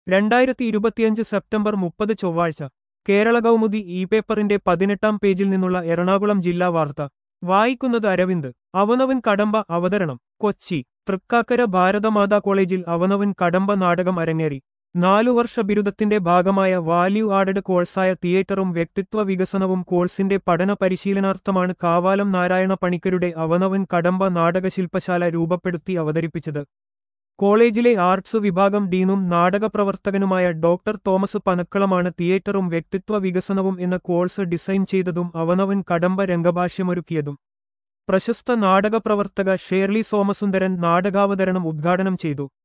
രണ്ടായിരത്തി ഇരുപത്തിയഞ്ച് സെപ്റ്റംബർ മുപ്പത് ചൊവ്വാഴ്ച കേരള കൗമുദി ഇ പേപ്പറിന്റെ പതിനെട്ടാം പേജിൽ നിന്നുള്ള എറണാകുളം ജില്ലാ വാർത്ത വായിക്കുന്നത് അരവിന്ദ് അവനവൻ കടമ്പ അവതരണം കൊച്ചി തൃക്കാക്കര ഭാരതമാതാ കോളേജിൽ അവനവൻ കടമ്പ നാടകം അരങ്ങേറി നാലു വർഷ ബിരുദത്തിന്റെ ഭാഗമായ വാല്യൂ ആഡഡ് കോഴ്സായ തിയേറ്ററും വ്യക്തിത്വ വികസനവും കോഴ്സിന്റെ പഠന പരിശീലനാർത്ഥമാണ് കാവാലം നാരായണ പണിക്കരുടെ അവനവൻ കടമ്പ നാടകശില്പശാല രൂപപ്പെടുത്തി അവതരിപ്പിച്ചത് കോളേജിലെ ആർട്സ് വിഭാഗം ഡീനും നാടകപ്രവർത്തകനുമായ ഡോക്ടർ തോമസ് പനക്കളമാണ് തിയേറ്ററും വ്യക്തിത്വ വികസനവും എന്ന കോഴ്സ് ഡിസൈൻ ചെയ്തതും അവനവൻ കടമ്പ രംഗഭാഷ്യമൊരുക്കിയതും പ്രശസ്ത നാടകപ്രവർത്തക ഷേർലി സോമസുന്ദരൻ നാടകാവതരണം ഉദ്ഘാടനം ചെയ്തു